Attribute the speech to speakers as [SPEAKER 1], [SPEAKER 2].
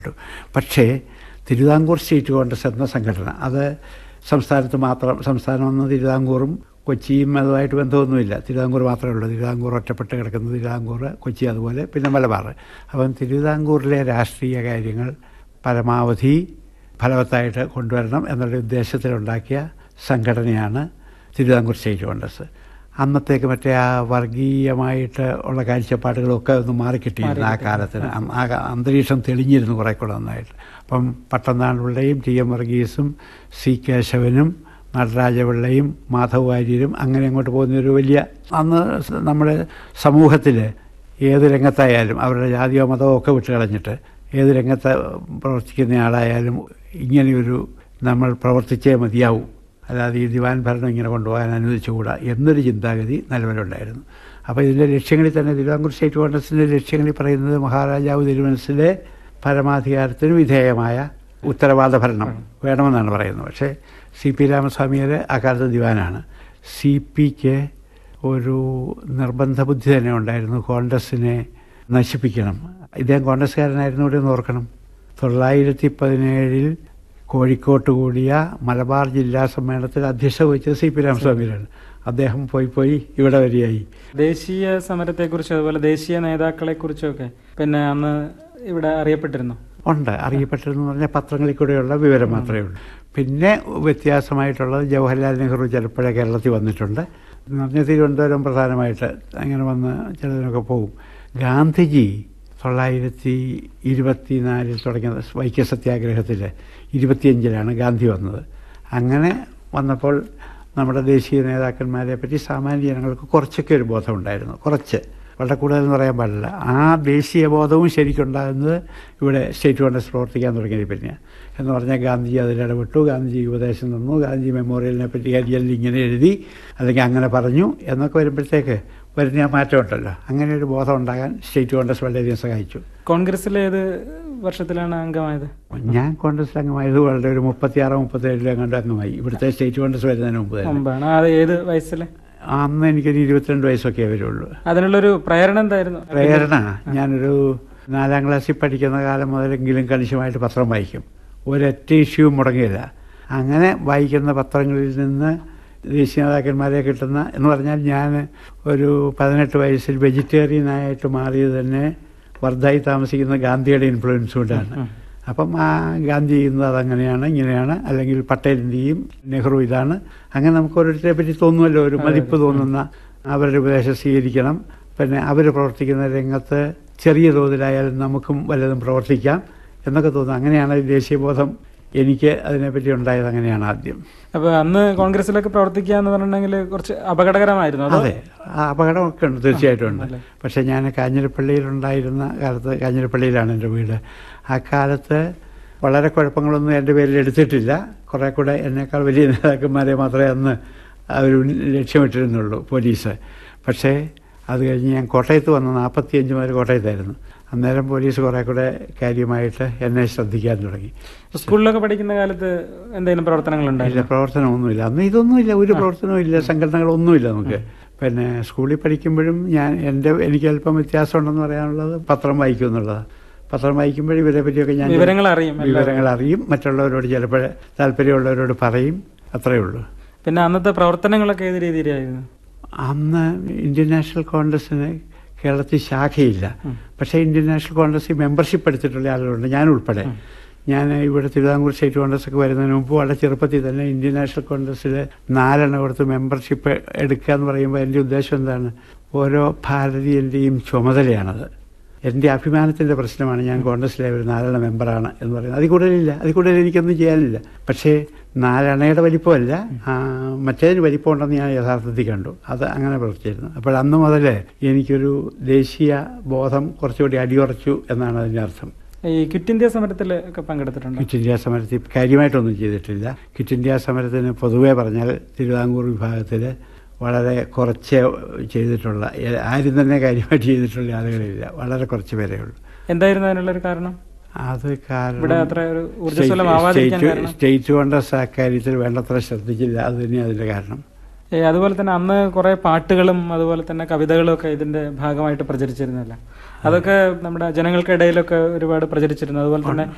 [SPEAKER 1] പക്ഷേ തിരുവിതാംകൂർ സ്റ്റേറ്റ് കോൺഗ്രസ് എന്ന സംഘടന അത് സംസ്ഥാനത്ത് മാത്രം സംസ്ഥാനം എന്ന തിരുവിതാംകൂറും കൊച്ചിയും അതുമായിട്ട് ബന്ധമൊന്നുമില്ല തിരുവിതാംകൂർ മാത്രമേ ഉള്ളൂ തിരുവിതാംകൂർ ഒറ്റപ്പെട്ട് കിടക്കുന്നത് തിരുവിതാംകൂർ കൊച്ചി അതുപോലെ പിന്നെ മലബാർ അപ്പം തിരുവിതാംകൂറിലെ രാഷ്ട്രീയ കാര്യങ്ങൾ പരമാവധി ഫലവത്തായിട്ട് കൊണ്ടുവരണം എന്നുള്ള ഉദ്ദേശത്തിലുണ്ടാക്കിയ സംഘടനയാണ് തിരുവിതാംകൂർ സ്റ്റേറ്റ് കോൺഗ്രസ് അന്നത്തേക്ക് മറ്റേ ആ വർഗീയമായിട്ട് ഉള്ള കാഴ്ചപ്പാടുകളൊക്കെ ഒന്ന് മാറിക്കിട്ടിയിരുന്നു ആ കാലത്തിന് അന്ന് ആ ക- അന്തരീക്ഷം തെളിഞ്ഞിരുന്നു കുറേ കൂടെ നന്നായിട്ട് അപ്പം പട്ടന്നാളുള്ളയും ടി എം വർഗീസും സി കേശവനും നടരാജപിള്ളയും മാധവ് വാര്യരും അങ്ങനെ അങ്ങോട്ട് പോകുന്ന ഒരു വലിയ അന്ന് സ- നമ്മുടെ സമൂഹത്തിൽ ഏത് രംഗത്തായാലും അവരുടെ ജാതിയോ മതമോ ഒക്കെ വിട്ട് കളഞ്ഞിട്ട് ഏത് രംഗത്ത് പ്രവർത്തിക്കുന്ന ആളായാലും ഇങ്ങനെയൊരു നമ്മൾ പ്രവർത്തിച്ചേ മതിയാവൂ അല്ലാതെ ഈ ദിവാൻ ഭരണം ഇങ്ങനെ കൊണ്ടുപോകാൻ അനുവദിച്ചുകൂടാ എന്നൊരു ചിന്താഗതി നിലവിലുണ്ടായിരുന്നു അപ്പോൾ ഇതിൻ്റെ ലക്ഷ്യങ്ങളിൽ തന്നെ തിരുവിതാംകൂർ സ്റ്റേറ്റ് കോൺഗ്രസിൻ്റെ ലക്ഷ്യങ്ങളിൽ പറയുന്നത് മഹാരാജാവ് തിരുമനസിലെ പരമാധികാരത്തിന് വിധേയമായ ഉത്തരവാദ ഭരണം വേണമെന്നാണ് പറയുന്നത് പക്ഷേ സി പി രാമസ്വാമിയുടെ അക്കാലത്ത് ദിവാനാണ് സി പിക്ക് ഒരു നിർബന്ധ ബുദ്ധി തന്നെ ഉണ്ടായിരുന്നു കോൺഗ്രസിനെ നശിപ്പിക്കണം ഇദ്ദേഹം കോൺഗ്രസ്സുകാരനായിരുന്നു ഇവിടെ ഒന്ന് ഓർക്കണം തൊള്ളായിരത്തി പതിനേഴിൽ കോഴിക്കോട്ട് കൂടിയ മലബാർ ജില്ലാ സമ്മേളനത്തിൽ അധ്യക്ഷത വഹിച്ചത് സി പി രാമസ്വാമിയിലാണ് അദ്ദേഹം പോയി പോയി ഇവിടെ വരികയായി
[SPEAKER 2] ദേശീയ സമരത്തെക്കുറിച്ചും അതുപോലെ ദേശീയ നേതാക്കളെ കുറിച്ചൊക്കെ പിന്നെ അന്ന് ഇവിടെ അറിയപ്പെട്ടിരുന്നു
[SPEAKER 1] ഉണ്ട് അറിയപ്പെട്ടിരുന്നു പറഞ്ഞാൽ പത്രങ്ങളിൽ കൂടെയുള്ള വിവരം മാത്രമേ ഉള്ളൂ പിന്നെ വ്യത്യാസമായിട്ടുള്ളത് ജവഹർലാൽ നെഹ്റു ചിലപ്പോഴേ കേരളത്തിൽ വന്നിട്ടുണ്ട് എന്ന് പറഞ്ഞാൽ തിരുവനന്തപുരം പ്രധാനമായിട്ട് അങ്ങനെ വന്ന് ചിലതിനൊക്കെ പോകും ഗാന്ധിജി തൊള്ളായിരത്തി ഇരുപത്തിനാലിൽ തുടങ്ങിയ വൈക്കം സത്യാഗ്രഹത്തിൽ ഇരുപത്തിയഞ്ചിലാണ് ഗാന്ധി വന്നത് അങ്ങനെ വന്നപ്പോൾ നമ്മുടെ ദേശീയ നേതാക്കന്മാരെ പറ്റി സാമാന്യ ജനങ്ങൾക്ക് കുറച്ചൊക്കെ ഒരു ബോധമുണ്ടായിരുന്നു കുറച്ച് വളരെ കൂടുതലെന്ന് പറയാൻ പാടില്ല ആ ദേശീയ ബോധവും ശരിക്കുണ്ടാകുന്നത് ഇവിടെ സ്റ്റേറ്റ് കോൺഗ്രസ് പ്രവർത്തിക്കാൻ തുടങ്ങിയത് പിന്നെയാണ് എന്ന് പറഞ്ഞാൽ ഗാന്ധിജി അതിലിടപെട്ടു ഗാന്ധിജി ഉപദേശം തന്നു ഗാന്ധി മെമ്മോറിയലിനെ പറ്റി കരിയലിൽ ഇങ്ങനെ എഴുതി അല്ലെങ്കിൽ അങ്ങനെ പറഞ്ഞു എന്നൊക്കെ വരുമ്പോഴത്തേക്ക് വരുന്ന ആ മാറ്റമുണ്ടല്ലോ അങ്ങനെ ഒരു ബോധം ഉണ്ടാകാൻ സ്റ്റേറ്റ് കോൺഗ്രസ് വളരെയധികം സഹായിച്ചു
[SPEAKER 2] കോൺഗ്രസിലെ ഏത് വർഷത്തിലാണ് അംഗമായത്
[SPEAKER 1] ഞാൻ കോൺഗ്രസ് അംഗമായത് വളരെ ഒരു മുപ്പത്തിയാറ് മുപ്പത്തേഴിലും അങ്ങോട്ട് അംഗമായി ഇവിടുത്തെ സ്റ്റേറ്റ് കോൺഗ്രസ് വരുന്നതിന് മുമ്പ് തന്നെ
[SPEAKER 2] മുമ്പാണ് അത് ഏത് വയസ്സിലെ
[SPEAKER 1] അന്ന് എനിക്കൊരു ഇരുപത്തിരണ്ട് വയസ്സൊക്കെ വരുള്ളൂ
[SPEAKER 2] അതിനുള്ളൊരു പ്രേരണ എന്തായിരുന്നു
[SPEAKER 1] പ്രേരണ ഞാനൊരു നാലാം ക്ലാസ്സിൽ പഠിക്കുന്ന കാലം മുതലെങ്കിലും കണിശമായിട്ട് പത്രം വായിക്കും ഒരൊറ്റ ഇഷ്യൂ മുടങ്ങിയില്ല അങ്ങനെ വായിക്കുന്ന പത്രങ്ങളിൽ നിന്ന് ദേശീയ നേതാക്കന്മാരെ കിട്ടുന്ന എന്ന് പറഞ്ഞാൽ ഞാൻ ഒരു പതിനെട്ട് വയസ്സിൽ വെജിറ്റേറിയനായിട്ട് മാറിയത് തന്നെ വർദ്ധായി താമസിക്കുന്ന ഗാന്ധിയുടെ ഇൻഫ്ലുവൻസ് കൊണ്ടാണ് അപ്പം ആ ഗാന്ധി ചെയ്യുന്നത് അതങ്ങനെയാണ് ഇങ്ങനെയാണ് അല്ലെങ്കിൽ പട്ടേൽ എന്ത് ചെയ്യും നെഹ്റു ഇതാണ് അങ്ങനെ നമുക്ക് ഓരോരുത്തരെ പറ്റി തോന്നുമല്ലോ ഒരു മതിപ്പ് തോന്നുന്ന അവരുടെ ഉപദേശം സ്വീകരിക്കണം പിന്നെ അവർ പ്രവർത്തിക്കുന്ന രംഗത്ത് ചെറിയ തോതിലായാലും നമുക്കും വല്ലതും പ്രവർത്തിക്കാം എന്നൊക്കെ തോന്നുന്നു അങ്ങനെയാണ് ഈ ദേശീയബോധം എനിക്ക് അതിനെപ്പറ്റി ഉണ്ടായത് അങ്ങനെയാണ് ആദ്യം
[SPEAKER 2] അപ്പൊ അന്ന് കോൺഗ്രസിലൊക്കെ പ്രവർത്തിക്കുക എന്ന് പറഞ്ഞിട്ടുണ്ടെങ്കിൽ കുറച്ച് അപകടകരമായിരുന്നു അതോ
[SPEAKER 1] അതെ ആ അപകടമൊക്കെ ഉണ്ട് തീർച്ചയായിട്ടും ഉണ്ട് പക്ഷേ ഞാൻ കാഞ്ഞിരപ്പള്ളിയിലുണ്ടായിരുന്ന കാലത്ത് കാഞ്ഞിരപ്പള്ളിയിലാണ് എൻ്റെ വീട് ആ കാലത്ത് വളരെ കുഴപ്പങ്ങളൊന്നും എൻ്റെ പേരിൽ എടുത്തിട്ടില്ല കുറേ കൂടെ എന്നേക്കാൾ വലിയ നേതാക്കന്മാരെ മാത്രമേ അന്ന് അവർ ലക്ഷ്യമിട്ടിരുന്നുള്ളൂ പോലീസ് പക്ഷേ അത് കഴിഞ്ഞ് ഞാൻ കോട്ടയത്ത് വന്ന നാൽപ്പത്തിയഞ്ച് മുതൽ കോട്ടയത്തായിരുന്നു അന്നേരം പോലീസ് കുറേ കൂടെ കാര്യമായിട്ട് എന്നെ ശ്രദ്ധിക്കാൻ തുടങ്ങി
[SPEAKER 2] സ്കൂളിലൊക്കെ പഠിക്കുന്ന കാലത്ത് എന്തെങ്കിലും പ്രവർത്തനങ്ങൾ
[SPEAKER 1] ഇല്ല
[SPEAKER 2] ഉണ്ടായിരുന്നു
[SPEAKER 1] പ്രവർത്തനമൊന്നുമില്ല അന്ന് ഇതൊന്നുമില്ല ഒരു പ്രവർത്തനവും ഇല്ല സംഘടനകളൊന്നുമില്ല നമുക്ക് പിന്നെ സ്കൂളിൽ പഠിക്കുമ്പോഴും ഞാൻ എൻ്റെ എനിക്ക് അല്പം വ്യത്യാസമുണ്ടെന്ന് പറയാനുള്ളത് പത്രം വായിക്കും എന്നുള്ളതാണ് പത്രം വായിക്കുമ്പോഴും ഇവരെ പറ്റിയൊക്കെ ഞാൻ
[SPEAKER 2] വിവരങ്ങൾ അറിയും എല്ലാം.
[SPEAKER 1] വിവരങ്ങൾ അറിയും മറ്റുള്ളവരോട് ചിലപ്പോൾ താല്പര്യമുള്ളവരോട് പറയും അത്രയേ ഉള്ളൂ
[SPEAKER 2] പിന്നെ അന്നത്തെ പ്രവർത്തനങ്ങളൊക്കെ ഏത് രീതിയിലായിരുന്നു
[SPEAKER 1] അന്ന് ഇന്ത്യൻ നാഷണൽ കോൺഗ്രസ്സിന് കേരളത്തിൽ ശാഖയില്ല പക്ഷേ ഇന്ത്യൻ നാഷണൽ കോൺഗ്രസ്സിൽ മെമ്പർഷിപ്പ് എടുത്തിട്ടുള്ള ആളുകളുണ്ട് ഞാൻ ഉൾപ്പെടെ ഞാൻ ഇവിടെ തിരുവിതാംകൂർ സ്റ്റേറ്റ് കോൺഗ്രസ് ഒക്കെ വരുന്നതിന് മുമ്പ് വളരെ ചെറുപ്പത്തിൽ തന്നെ ഇന്ത്യൻ നാഷണൽ കോൺഗ്രസ്സിൽ നാലെണ്ണം കൊടുത്ത് മെമ്പർഷിപ്പ് എടുക്കുക എന്ന് പറയുമ്പോൾ എൻ്റെ ഉദ്ദേശം എന്താണ് ഓരോ ഭാരതീയൻ്റെയും ചുമതലയാണത് എൻ്റെ അഭിമാനത്തിൻ്റെ പ്രശ്നമാണ് ഞാൻ കോൺഗ്രസ്സിലെ ഒരു നാലെണ്ണ മെമ്പറാണ് എന്ന് പറയുന്നത് അതിൽ കൂടുതലില്ല അതിൽ കൂടുതൽ എനിക്കൊന്നും ചെയ്യാനില്ല പക്ഷേ നാലെണ്ണയുടെ വലിപ്പമല്ല ആ, മറ്റേതിന് വലിപ്പമുണ്ടെന്ന് ഞാൻ യഥാർത്ഥത്തിൽ കണ്ടു അത് അങ്ങനെ പ്രവർത്തിച്ചിരുന്നു അപ്പോൾ അന്ന് മുതൽ എനിക്കൊരു ദേശീയ ബോധം കുറച്ചുകൂടി അടിയുറച്ചു എന്നാണ് അതിൻ്റെ അർത്ഥം
[SPEAKER 2] ഈ ക്വിറ്റ് ഇന്ത്യ സമരത്തിൽ ഒക്കെ പങ്കെടുത്തിട്ടുണ്ട്
[SPEAKER 1] ക്വിറ്റ് ഇന്ത്യ സമരത്തിൽ കാര്യമായിട്ടൊന്നും ചെയ്തിട്ടില്ല ക്വിറ്റ് ഇന്ത്യ സമരത്തിന് പൊതുവേ പറഞ്ഞാൽ തിരുവിതാംകൂർ വിഭാഗത്തിൽ വളരെ കുറച്ച് ചെയ്തിട്ടുള്ള ഏ- ആരും തന്നെ കാര്യമായിട്ട് ചെയ്തിട്ടുള്ള ആളുകളില്ല വളരെ കുറച്ച് പേരേ ഉള്ളൂ
[SPEAKER 2] എന്തായിരുന്നു അതിനുള്ളൊരു കാരണം
[SPEAKER 1] അത്
[SPEAKER 2] ഇവിടെ
[SPEAKER 1] കാരണം
[SPEAKER 2] അത്ര ഒരു ഊർജ്ജസ്വലമാവാതിരിക്കാൻ
[SPEAKER 1] സ്റ്റേറ്റ്
[SPEAKER 2] കാരണം
[SPEAKER 1] സ്റ്റേറ്റ് കോൺഗ്രസ് അക്കാര്യത്തിൽ വേണ്ടത്ര ശ്രദ്ധിച്ചില്ല അത് തന്നെയാണ് അതിൻ്റെ കാരണം
[SPEAKER 2] ഏ, അതുപോലെ തന്നെ അന്ന് കുറെ പാട്ടുകളും അതുപോലെ തന്നെ കവിതകളും ഒക്കെ ഇതിന്റെ ഭാഗമായിട്ട് പ്രചരിച്ചിരുന്നല്ല അതൊക്കെ നമ്മുടെ ജനങ്ങൾക്കിടയിലൊക്കെ ഒരുപാട് പ്രചരിച്ചിരുന്നു അതുപോലെ തന്നെ